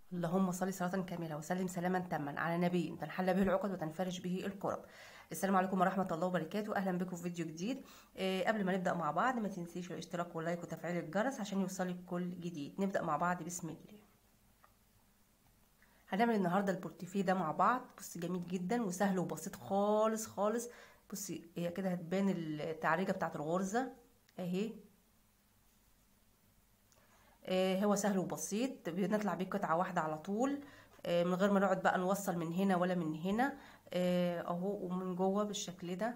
اللهم صل صلاة كاملة وسلم سلاما تاما على نبي تنحل به العقد وتنفرج به الكرب السلام عليكم ورحمة الله وبركاته أهلا بكم في فيديو جديد آه، قبل ما نبدأ مع بعض ما تنسيش الاشتراك واللايك وتفعيل الجرس عشان يوصلك كل جديد نبدأ مع بعض بسم الله هنعمل النهارده البورتفيه ده مع بعض بص جميل جدا وسهل وبسيط خالص خالص بصي هي كده هتبان التعريجة بتاعت الغرزة اهي آه، هو سهل وبسيط بنطلع بيه قطعة واحدة على طول آه، من غير ما نقعد بقى نوصل من هنا ولا من هنا آه، اهو ومن جوه بالشكل ده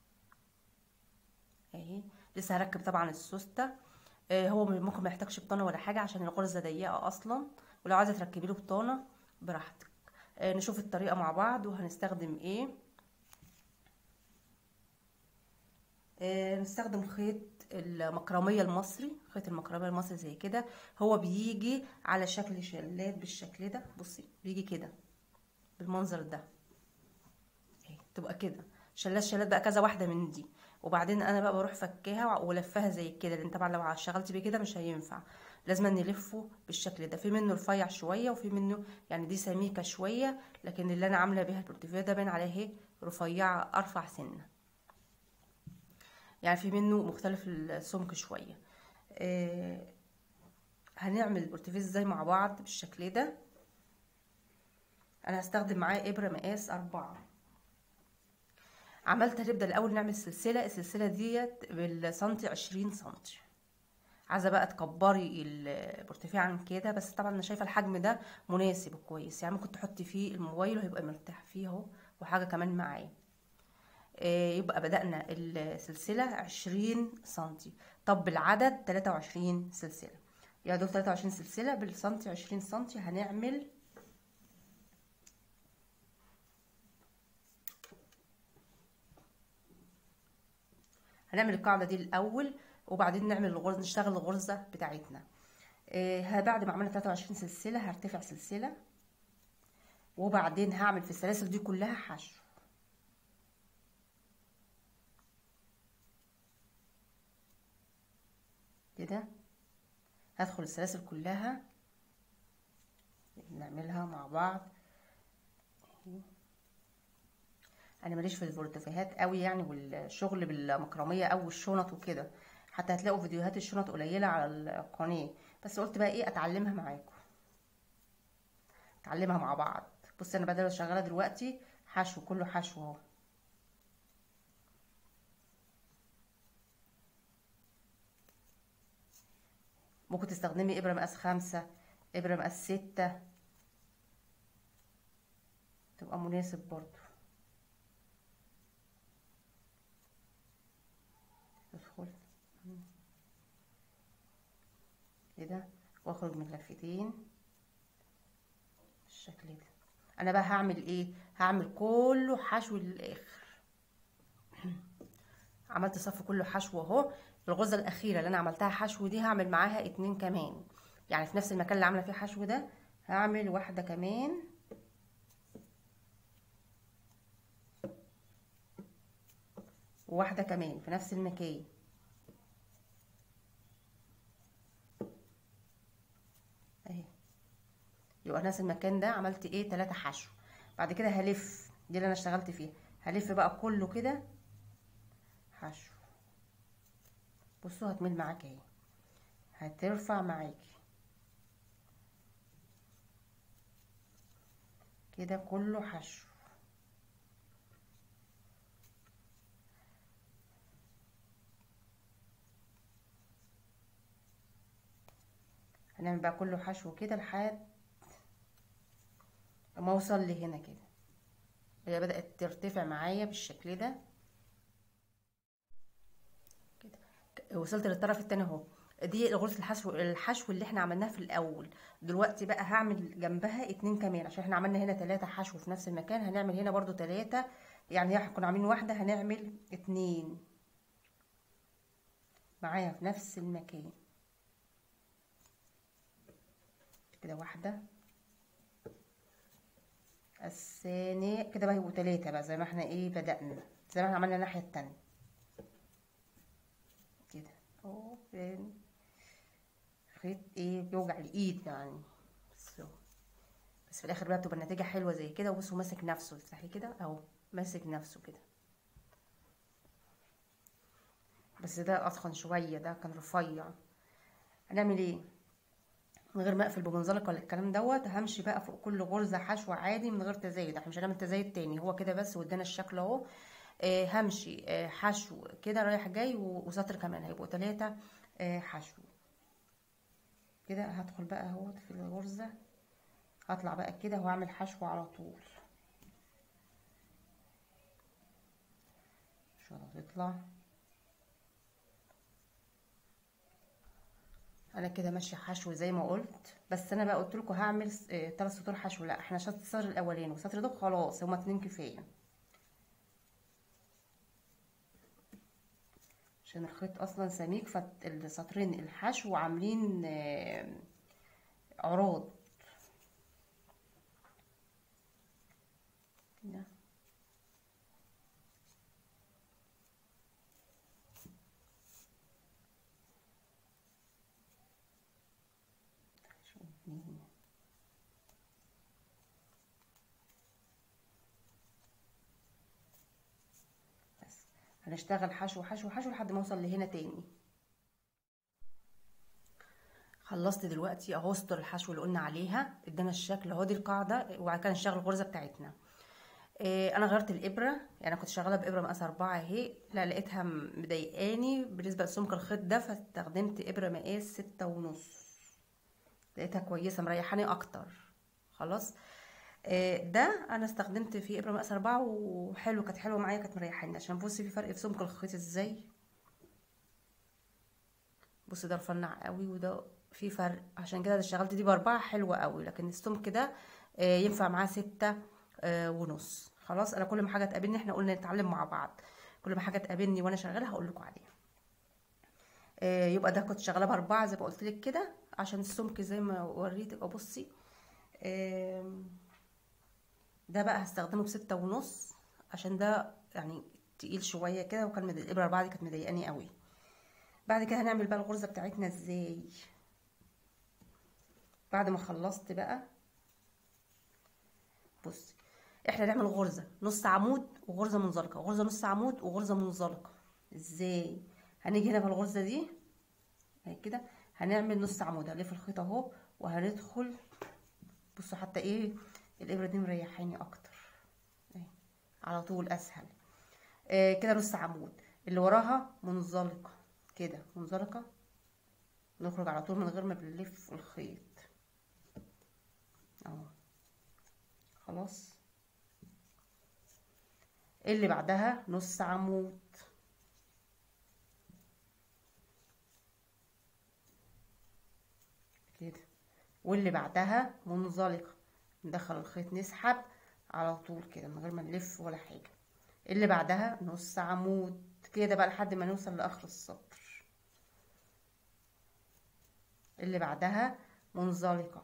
اهي لسه هركب طبعا السوستة هو ممكن ما يحتاجش بطانة ولا حاجة عشان الغرزة ضيقة اصلا ولو عايزة تركبي له بطانة براحتك نشوف الطريقة مع بعض وهنستخدم ايه نستخدم خيط المكرمية المصري خيط المكرمية المصري زي كده هو بيجي على شكل شلات بالشكل ده بصي بيجي كده بالمنظر ده اهي تبقى كده شلات شلات بقى كذا واحدة من دي وبعدين انا بقى بروح فكاها ولفها زي كده لان طبعا لو اشتغلت بيه كده مش هينفع لازم نلفه بالشكل ده في منه رفيع شويه وفي منه يعني دي سميكه شويه لكن اللي انا عامله بيها البورتفيه ده باين عليه اهي رفيعه ارفع سنه يعني في منه مختلف السمك شويه آه هنعمل البورتفيه ازاي مع بعض بالشكل ده انا هستخدم معاه ابره مقاس أربعة عملت هنبدا الاول نعمل سلسله السلسله ديت بالسنتي عشرين سنتي عايزه بقى تكبري البورتفيه عن كده بس طبعا انا شايفه الحجم ده مناسب كويس يعني ممكن تحطي فيه الموبايل وهيبقى مرتاح فيه اهو وحاجه كمان معاه آه يبقى بدأنا السلسلة عشرين سنتي طب بالعدد تلاتة وعشرين سلسلة يعني دول تلاتة وعشرين سلسلة بالسنتي عشرين سنتي هنعمل هنعمل القاعدة دي الأول وبعدين نعمل الغرزة نشتغل الغرزة بتاعتنا آه بعد ما عملنا 23 سلسلة هرتفع سلسلة وبعدين هعمل في السلاسل دي كلها حشو كده هدخل السلاسل كلها نعملها مع بعض انا ماليش في البورتفيهات قوي يعني والشغل بالمكرميه او الشنط وكده حتى هتلاقوا فيديوهات الشنط قليله على القناه بس قلت بقى ايه اتعلمها معاكم اتعلمها مع بعض بصي انا بدل شغاله دلوقتي حشو كله حشو اهو ممكن تستخدمي ابره مقاس خمسة ابره مقاس ستة تبقى مناسب برضو ادخل كده واخرج من لفتين بالشكل ده انا بقى هعمل ايه هعمل كله حشو للاخر عملت صف كله حشو اهو الغرزه الاخيره اللي انا عملتها حشو دي هعمل معاها اتنين كمان يعني في نفس المكان اللي عامله فيه حشو ده هعمل واحده كمان وواحده كمان في نفس المكان اهي يبقى نفس المكان ده عملت ايه تلاتة حشو بعد كده هلف دي اللي انا اشتغلت فيها هلف بقى كله كده حشو بصوا هتميل معاك اهي هترفع معاكي كده كله حشو هنعمل بقى كله حشو كده لحد ما اوصل لهنا كده هي بدأت ترتفع معايا بالشكل ده كده وصلت للطرف التاني اهو دي غرزة الحشو الحشو اللي احنا عملناه في الاول دلوقتي بقى هعمل جنبها اتنين كمان عشان احنا عملنا هنا تلاتة حشو في نفس المكان هنعمل هنا برضو تلاتة يعني احنا كنا عاملين واحدة هنعمل اتنين معايا في نفس المكان كده واحدة الثانية كده بقى يبقوا تلاتة بقى زي ما احنا ايه بدأنا زي ما احنا عملنا الناحية التانية كده اهو فين خيط ايه بيوجع الايد يعني بس بس في الاخر بقى بتبقى النتيجه حلوه زي كده وبصوا ماسك نفسه تفتحي كده اهو ماسك نفسه كده بس ده اتخن شويه ده كان رفيع هنعمل ايه من غير ما اقفل بمنزلق ولا الكلام دوت همشي بقى فوق كل غرزه حشو عادي من غير تزايد احنا مش هنعمل تزايد تاني هو كده بس وادانا الشكل اهو آه همشي آه حشو كده رايح جاي وسطر كمان هيبقوا ثلاثة آه حشو كده هدخل بقى اهو في الغرزه هطلع بقى كده وهعمل حشو على طول شو هتطلع انا كده ماشيه حشو زي ما قلت بس انا بقى قلت لكم هعمل ثلاث سطور حشو لا احنا شاطر السطر الاولاني والسطر ده خلاص هما اتنين كفايه عشان الخيط اصلا سميك فالسطرين الحشو عاملين عراض كده بس هنشتغل حشو حشو حشو لحد ما اوصل لهنا تاني خلصت دلوقتي اهو سطر الحشو اللي قلنا عليها ادانا الشكل اهو دي القاعده وبعد كده نشتغل الغرزه بتاعتنا إيه انا غيرت الابره يعني كنت شغاله بابره مقاس أربعة اهي لا لقيتها مضايقاني بالنسبه لسمك الخيط ده فاستخدمت ابره مقاس ستة ونص لقيتها كويسه مريحاني اكتر خلاص إيه ده انا استخدمت فيه ابره مقاس أربعة وحلو كانت حلوه معايا كانت مريحاني عشان بصي في فرق في سمك الخيط ازاي بصي ده رفنع قوي وده في فرق عشان كده اشتغلت دي باربعة حلوة قوي لكن السمك ده آه ينفع معاه ستة آه ونص خلاص انا كل ما حاجة تقابلني احنا قلنا نتعلم مع بعض كل ما حاجة تقابلني وانا شغالة هقول لكم عليها آه يبقى ده كنت شغالة باربعة زي ما قلت لك كده عشان السمك زي ما وريتك بصي ده بقى هستخدمه بستة ونص عشان ده يعني تقيل شوية كده وكان من الابرة أربعة دي كانت مضايقاني قوي بعد كده هنعمل بقى الغرزة بتاعتنا ازاي بعد ما خلصت بقى بصي احنا نعمل غرزة نص عمود وغرزة منزلقة غرزة نص عمود وغرزة منزلقة ازاي هنيجي هنا في الغرزة دي اهي كده هنعمل نص عمود هنلف الخيط اهو وهندخل بصوا حتى ايه الابرة دي مريحاني اكتر اهي على طول اسهل آه كده نص عمود اللي وراها منزلقة كده منزلقة نخرج على طول من غير ما بنلف الخيط اهو خلاص اللي بعدها نص عمود كده واللي بعدها منزلقة ندخل الخيط نسحب على طول كده من غير ما نلف ولا حاجة اللي بعدها نص عمود كده بقى لحد ما نوصل لاخر السطر اللي بعدها منزلقة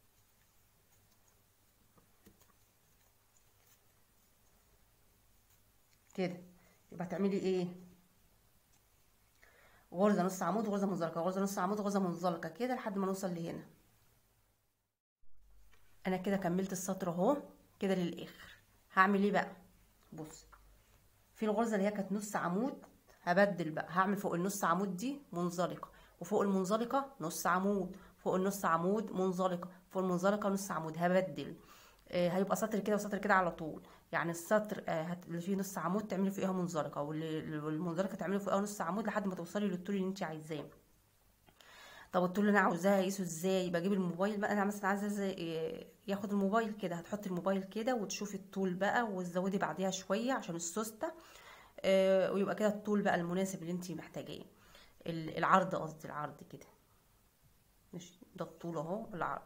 كده يبقى تعملي ايه غرزة نص عمود وغرزة منزلقة غرزة نص عمود وغرزة منزلقة كده لحد ما نوصل لهنا انا كده كملت السطر اهو كده للاخر هعمل ايه بقى بص في الغرزة اللي هي كانت نص عمود هبدل بقى هعمل فوق النص عمود دي منزلقة وفوق المنزلقة نص عمود فوق النص عمود منزلقة فوق المنزلقة نص عمود هبدل آه هيبقى سطر كده وسطر كده على طول يعني السطر آه اللي فيه نص عمود تعملي فوقها منزلقة والمنزلقة تعملي فوقها نص عمود لحد ما توصلي للطول اللي انت عايزاه طب الطول اللي انا عاوزاه اقيسه ازاي بجيب الموبايل بقى انا مثلا عايزه ازاي ياخد الموبايل كده هتحطي الموبايل كده وتشوفي الطول بقى وتزودي بعديها شويه عشان السوسته آه ويبقى كده الطول بقى المناسب اللي انت محتاجاه العرض قصدي العرض كده مش ده الطول اهو العرض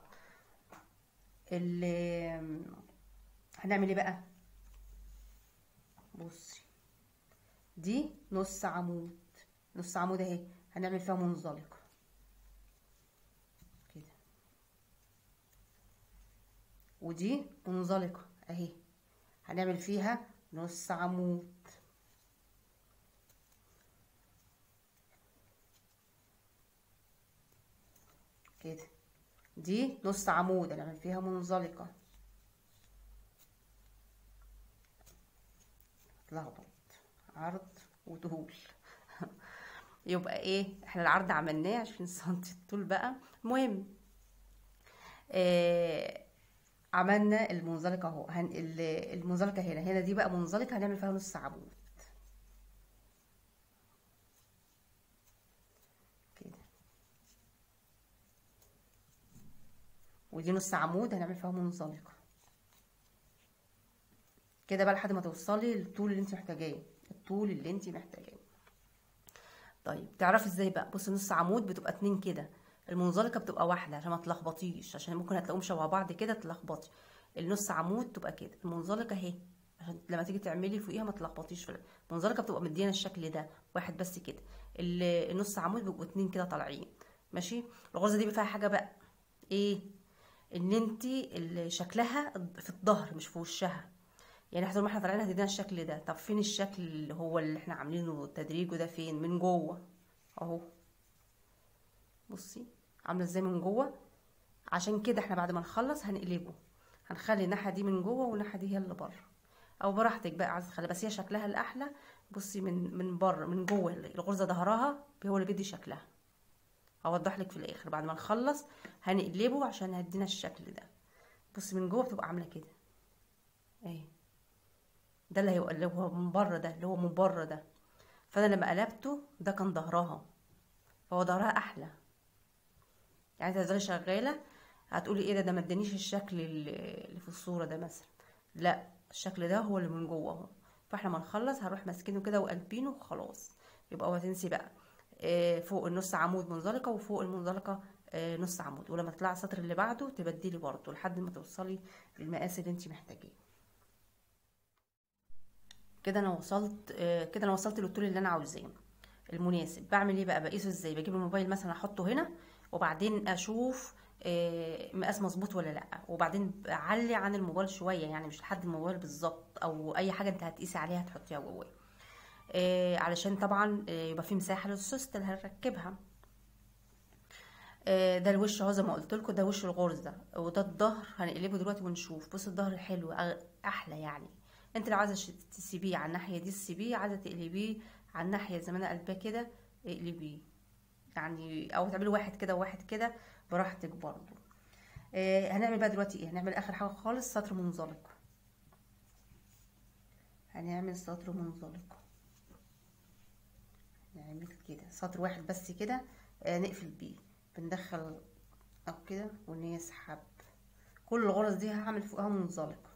اللي هنعمل ايه بقى بصي دي نص عمود نص عمود اهي هنعمل فيها منزلقه كده ودي منزلقه اهي هنعمل فيها نص عمود كده دي نص عمود هنعمل فيها منزلقه اتلخبط عرض وطول يبقى ايه احنا العرض عملناه عشرين سنتي الطول بقى المهم آه عملنا المنزلقة اهو هن... ال- المنزلقة هنا هنا دي بقى منزلقة هنعمل فيها نص عمود كده ودي نص عمود هنعمل فيها منزلقة كده بقى لحد ما توصلي للطول اللي انت محتاجاه الطول اللي انت محتاجاه طيب تعرفي ازاي بقى بصي نص عمود بتبقى اتنين كده المنزلقه بتبقى واحده عشان ما تلخبطيش عشان ممكن هتلاقوهم شبه بعض كده تلخبطي النص عمود تبقى كده المنزلقه اهي عشان لما تيجي تعملي فوقيها ما تلخبطيش في المنزلقه بتبقى مدينا الشكل ده واحد بس كده ال- النص عمود بيبقوا اتنين كده طالعين ماشي الغرزه دي بقى فيها حاجه بقى ايه ان انت ال- شكلها في الظهر مش في وشها يعني احنا طول ما احنا طالعين هتدينا الشكل ده طب فين الشكل اللي هو اللي احنا عاملينه تدريجه ده فين من جوه اهو بصي عامله ازاي من جوه عشان كده احنا بعد ما نخلص هنقلبه هنخلي الناحيه دي من جوه والناحيه دي هي اللي بره او براحتك بقى عايزه تخلي بس هي شكلها الاحلى بصي من من بره من جوه الغرزه ظهرها هو اللي بيدي شكلها اوضح لك في الاخر بعد ما نخلص هنقلبه عشان هدينا الشكل ده بصي من جوه بتبقى عامله كده اهي ده اللي هيبقى اللي هو من بره ده اللي هو من بره ده فانا لما قلبته ده كان ظهرها فهو ظهرها احلى يعني انت هتفضلي شغاله هتقولي ايه ده ده ما ادانيش الشكل اللي اللي في الصوره ده مثلا لا الشكل ده هو اللي من جوه اهو فاحنا ما نخلص هنروح ماسكينه كده وقلبينه وخلاص يبقى ما تنسي بقى آه، فوق النص عمود منزلقه وفوق المنزلقه آه، نص عمود ولما تطلعي السطر اللي بعده تبدلي برضه لحد ما توصلي للمقاس اللي انت محتاجاه كده انا وصلت آه، كده انا وصلت للطول اللي انا عاوزاه المناسب بعمل ايه بقى بقيسه ازاي بجيب الموبايل مثلا احطه هنا وبعدين اشوف آه، مقاس مظبوط ولا لا وبعدين بعلي عن الموبايل شويه يعني مش لحد الموبايل بالظبط او اي حاجه انت هتقيسي عليها تحطيها جواه آه، علشان طبعا آه، يبقى في مساحه للسوست اللي هنركبها آه، ده الوش اهو زي ما قلت لكم ده وش الغرزه وده الظهر هنقلبه دلوقتي ونشوف بص الظهر حلو أغ- احلى يعني انت لو عايزه ش- تسيبيه على الناحيه دي تسيبيه عايزه تقلبيه على الناحيه زي ما انا قلباه كده اقلبيه يعني او تعملي واحد كده وواحد كده براحتك برضو آه هنعمل بقى دلوقتي ايه هنعمل اخر حاجه خالص سطر منزلق هنعمل سطر منزلق نعمل كده سطر واحد بس كده آه نقفل بيه بندخل او كده ونسحب كل الغرز دي هعمل فوقها منزلقه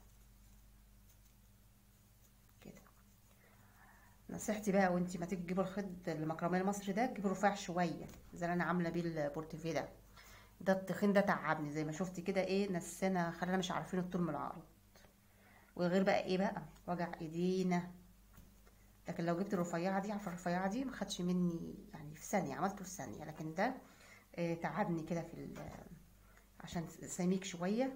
كده نصيحتي بقى وانتي ما تيجي تجيبي الخيط المكرميه المصري ده تجيبي رفيع شويه زي اللي انا عامله بيه البورتفيه ده ده التخين ده تعبني زي ما شفتي كده ايه نسينا خلانا مش عارفين الطول من العرض وغير بقى ايه بقى وجع ايدينا لكن لو جبت الرفيعه دي عارفه الرفيعه دي ما خدش مني يعني في ثانيه عملته في ثانيه لكن ده آه تعبني كده في ال- عشان سميك شويه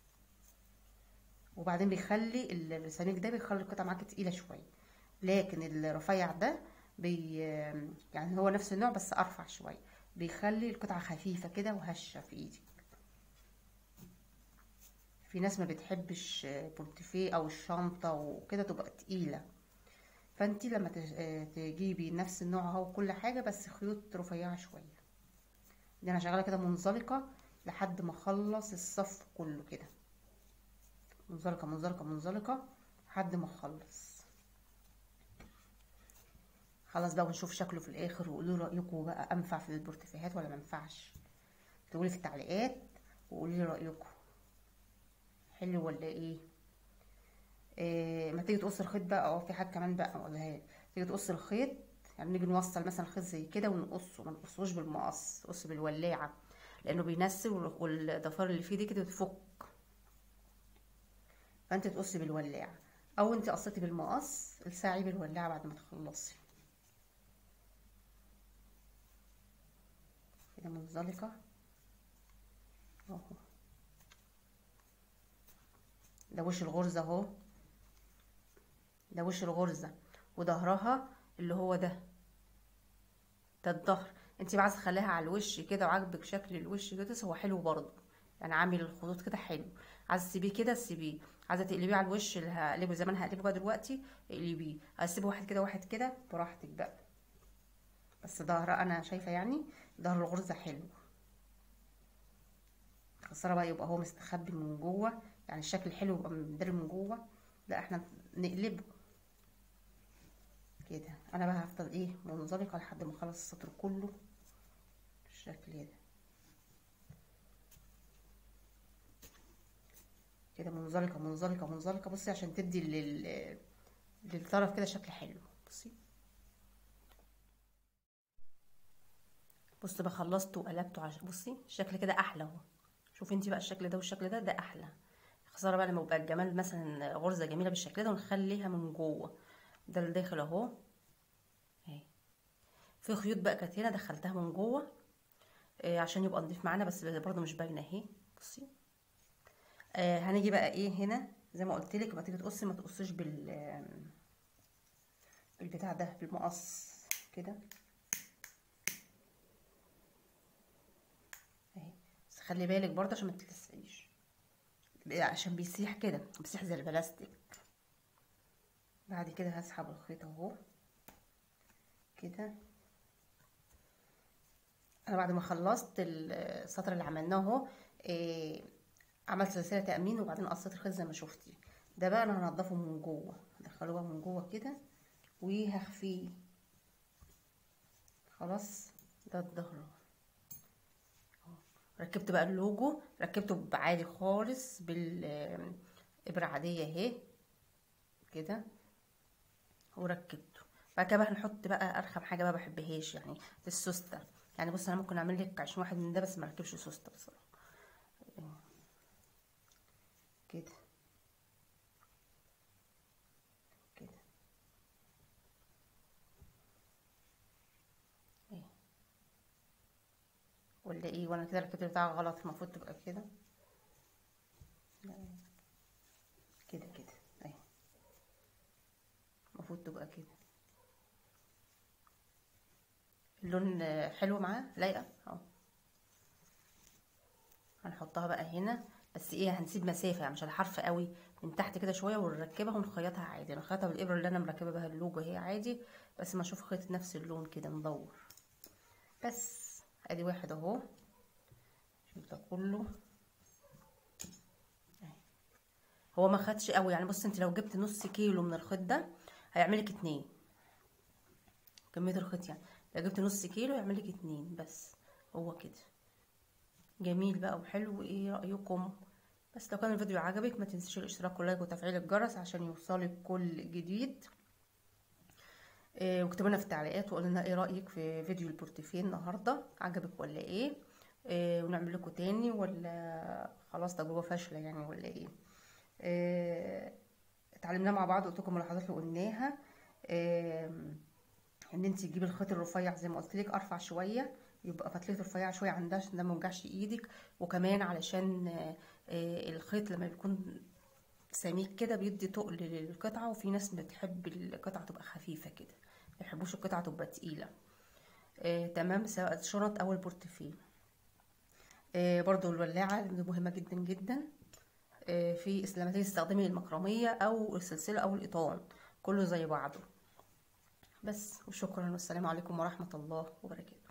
وبعدين بيخلي السميك ده بيخلي القطعه معاكي تقيله شويه لكن الرفيع ده بي يعني هو نفس النوع بس ارفع شويه بيخلي القطعه خفيفه كده وهشه في ايدك في ناس ما بتحبش بورتفيه او الشنطه وكده تبقى تقيله فانتي لما تج- تجيبي نفس النوع اهو كل حاجه بس خيوط رفيعه شويه دي انا شغاله كده منزلقه لحد ما اخلص الصف كله كده منزلقه منزلقه منزلقه لحد ما اخلص خلاص بقى ونشوف شكله في الاخر وقولوا رايكم بقى انفع في البورتفيهات ولا ما ينفعش تقولي في التعليقات وقولي لي رايكم حلو ولا ايه إيه ما تيجي تقص الخيط بقى اه في حاجه كمان بقى اقولها لك تيجي تقص الخيط يعني نيجي نوصل مثلا خيط زي كده ونقصه ما نقصوش بالمقص نقص بالولاعه لانه بينسل وال- والضفار اللي فيه دي كده تفك فانت تقصي بالولاعه او انت قصيتي بالمقص الساعي بالولاعه بعد ما تخلصي كده منزلقه اهو ده وش الغرزه اهو ده وش الغرزه وظهرها اللي هو ده ده الظهر انت عايزه تخليها على الوش كده وعاجبك شكل الوش كده هو حلو برضه يعني عامل الخطوط كده حلو عايزه تسيبيه كده سيبيه عايزه تقلبيه على الوش اللي هقلبه زي ما انا هقلبه بقى دلوقتي اقلبيه هسيبه واحد كده واحد كده براحتك بقى بس ظهر انا شايفه يعني ظهر الغرزه حلو خساره بقى يبقى هو مستخبي من جوه يعني الشكل حلو يبقى مدري من جوه لا احنا نقلبه كده انا بقى هفضل ايه منزلقه لحد ما اخلص السطر كله بالشكل ده كده منزلقه منزلقه منزلقه بصي عشان تدي لل للطرف كده شكل حلو بصي بصي بقى خلصت وقلبته عشان بصي الشكل كده احلى اهو شوفي انت بقى الشكل ده والشكل ده ده احلى خساره بقى لما يبقى الجمال مثلا غرزه جميله بالشكل ده ونخليها من جوه ده اللي داخل اهو اهي في خيوط بقى كانت هنا دخلتها من جوه آه عشان يبقى نضيف معانا بس برضو مش باينه اهي بصي آه هنيجي بقى ايه هنا زي ما قلت لك لما تيجي تقصي ما تقصيش بال بالبتاع ده بالمقص كده اهي بس خلي بالك برضه عشان ما تتلسعيش عشان بيسيح كده بيسيح زي البلاستيك بعد كده هسحب الخيط اهو كده انا بعد ما خلصت السطر اللي عملناه اهو إيه عملت سلسله تامين وبعدين قصيت الخيط زي ما شفتي ده بقى انا هنضفه من جوه ادخله بقى من جوه كده وهخفيه خلاص ده الظهر ركبت بقى اللوجو ركبته عادي خالص بالابره عاديه اهي كده وركبته بعد كده بقى هنحط بقى ارخم حاجه بقى بحبهاش يعني السوسته يعني بص انا ممكن اعمل لك عشان واحد من ده بس ما ركبش سوسته بصراحه كده كده ايه ولا ايه وانا كده الكتاب بتاعها غلط المفروض تبقى كده لا كده كده اهي المفروض تبقى كده اللون حلو معاه لايقه اهو هنحطها بقى هنا بس ايه هنسيب مسافه يعني مش الحرف قوي من تحت كده شويه ونركبها ونخيطها عادي نخيطها بالابره اللي انا مركبه بها اللوجو هي عادي بس ما اشوف خيط نفس اللون كده مدور بس ادي واحد اهو شوف ده كله هو ما خدش قوي يعني بص انت لو جبت نص كيلو من الخيط ده هيعملك اتنين كميه الخيط يعني لو جبت نص كيلو يعملك اتنين بس هو كده جميل بقى وحلو ايه رايكم بس لو كان الفيديو عجبك ما تنسيش الاشتراك واللايك وتفعيل الجرس عشان يوصلك كل جديد إيه واكتبوا لنا في التعليقات وقولوا لنا ايه رايك في فيديو البورتفيه النهارده عجبك ولا ايه, إيه ونعمل لكم تاني ولا خلاص تجربه فاشله يعني ولا ايه, إيه اتعلمنا مع بعض قلت لكم الملاحظات اللي قلناها إيه ان انت تجيبي الخيط الرفيع زي ما قلت لك ارفع شويه يبقى فتلته رفيعه شويه عندها عشان ده ما يوجعش ايدك وكمان علشان الخيط لما بيكون سميك كده بيدي تقل للقطعه وفي ناس بتحب القطعه تبقى خفيفه كده ما يحبوش القطعه تبقى تقيله آه تمام سواء الشنط او البورتفيه آه برضو الولاعه مهمه جدا جدا آه في لما تيجي تستخدمي المكرميه او السلسله او القطان كله زي بعضه بس وشكرا والسلام عليكم ورحمه الله وبركاته